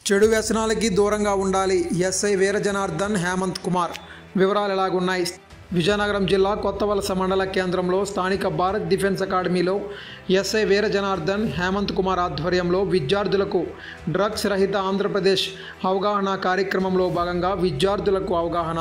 చెడు వ్యసనాలకి దూరంగా ఉండాలి ఎస్ఐ వీర జనార్దన్ హేమంత్ కుమార్ వివరాలు ఎలాగున్నాయి విజయనగరం జిల్లా కొత్తవలస మండల కేంద్రంలో స్థానిక భారత్ డిఫెన్స్ అకాడమీలో ఎస్ఐ వీర జనార్దన్ హేమంత్ కుమార్ ఆధ్వర్యంలో విద్యార్థులకు డ్రగ్స్ రహిత ఆంధ్రప్రదేశ్ అవగాహన కార్యక్రమంలో భాగంగా విద్యార్థులకు అవగాహన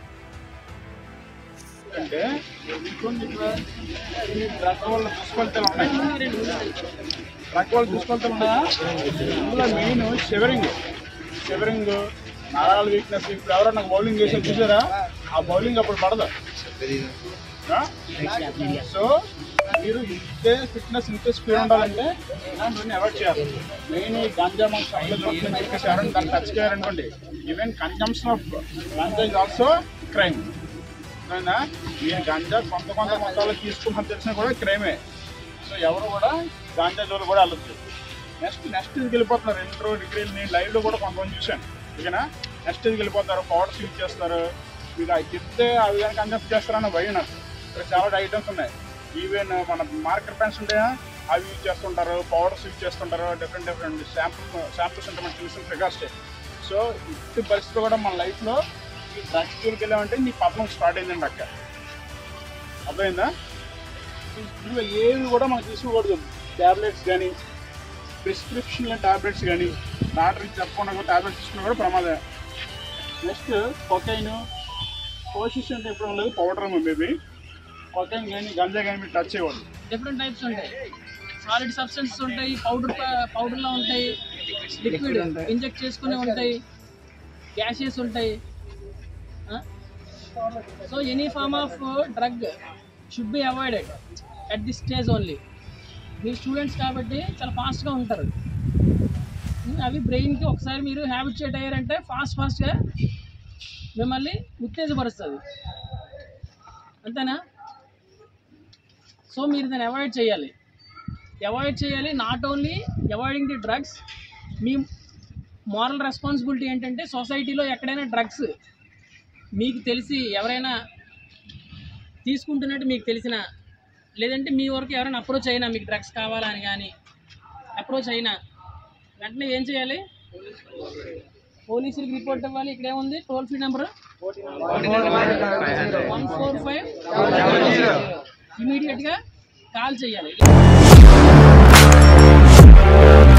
అంటే కొన్ని ఈ డ్రగ్ వల్ల దుష్ఫలితాలు ఉన్నాయి డ్రగ్ వల్ల దుష్ఫలితాలు ఉన్నాయా ఇందులో మెయిన్ షివరింగ్ షివరింగ్ నరాల వీక్నెస్ ఇప్పుడు ఎవరైనా బౌలింగ్ చేసి చూసారా ఆ బౌలింగ్ అప్పుడు పడదు ఆ? సో మీరు ఇంతే ఫిట్నెస్ ఇంతే స్పీడ్ ఉండాలంటే ఇలాంటివన్నీ అవాయిడ్ చేయాలి మెయిన్ ఈ గంజా మాకు సప్లై దొరుకుతుందని చెప్పేసి ఎవరైనా దాన్ని టచ్ చేయాలనుకోండి even consumption of ganja is also crime అయినా మీరు గంజా కొంత కొంత మొత్తాలు తీసుకుంటామని తెలిసినా కూడా క్రైమే సో ఎవరు కూడా గాంజా జోలు కూడా వెళ్ళొద్దు నెక్స్ట్ నెక్స్ట్ ఇది వెళ్ళిపోతున్నారు ఇంట్రో డిగ్రీలు నేను లైవ్లో కూడా కొంతమంది చూశాను ఓకేనా నెక్స్ట్ ఇది వెళ్ళిపోతారు పౌడర్స్ యూజ్ చేస్తారు మీకు అది చెప్తే ఆ విధంగా కన్సెప్ట్ చేస్తారని భయం నాకు ఇక్కడ చాలా ఐటమ్స్ ఉన్నాయి ఈవెన్ మన మార్కర్ పెన్స్ ఉంటాయా అవి యూజ్ చేస్తుంటారు పౌడర్స్ యూజ్ చేస్తుంటారు డిఫరెంట్ డిఫరెంట్ శాంపుల్ శాంపుల్స్ అంటే మనకి తెలిసిన ఫిగర్స్ సో ఇట్టి పరిస్థితి కూడా మన లైఫ్లో ఈ డ్రగ్స్ స్కూల్కి వెళ్ళామంటే నీ పతనం స్టార్ట్ అయిందండి అక్క అర్థమైందా ఇందులో ఏవి కూడా మనం తీసుకోకూడదు ట్యాబ్లెట్స్ కానీ ప్రిస్క్రిప్షన్ ట్యాబ్లెట్స్ కానీ డాక్టర్కి చెప్పకుండా కూడా ట్యాబ్లెట్స్ తీసుకున్నా కూడా ప్రమాదం నెక్స్ట్ కొకైన్ కోషిష్ అంటే ఎప్పుడు ఉండదు పౌడర్ బేబీ కొకైన్ కానీ గంజా కానీ మీరు టచ్ చేయకూడదు డిఫరెంట్ టైప్స్ ఉంటాయి సాలిడ్ సబ్స్టెన్సెస్ ఉంటాయి పౌడర్ పౌడర్లో ఉంటాయి లిక్విడ్ ఇంజెక్ట్ చేసుకునే ఉంటాయి గ్యాసెస్ ఉంటాయి so any form of drug should be avoided at this stage only మీరు స్టూడెంట్స్ కాబట్టి చాలా ఫాస్ట్గా ఉంటారు ఉమ్, అవి బ్రెయిన్కి ఒకసారి మీరు హ్యాబిచుయేట్ అయ్యారంటే ఫాస్ట్ ఫాస్ట్గా మిమ్మల్ని ఉత్తేజపరుస్తుంది అంతేనా సో మీరు దాన్ని అవాయిడ్ చేయాలి అవాయిడ్ చేయాలి not only avoiding the drugs మీ మారల్ రెస్పాన్సిబిలిటీ ఏంటంటే సొసైటీలో ఎక్కడైనా డ్రగ్స్ మీకు తెలిసి ఎవరైనా తీసుకుంటున్నట్టు మీకు తెలిసిన లేదంటే మీ వరకు ఎవరైనా అప్రోచ్ అయినా మీకు డ్రగ్స్ కావాలని కానీ అప్రోచ్ అయినా వెంటనే ఏం చేయాలి పోలీసులకు రిపోర్ట్ ఇవ్వాలి ఇక్కడ ఏముంది toll free number one four five ఇమీడియట్గా కాల్ చేయాలి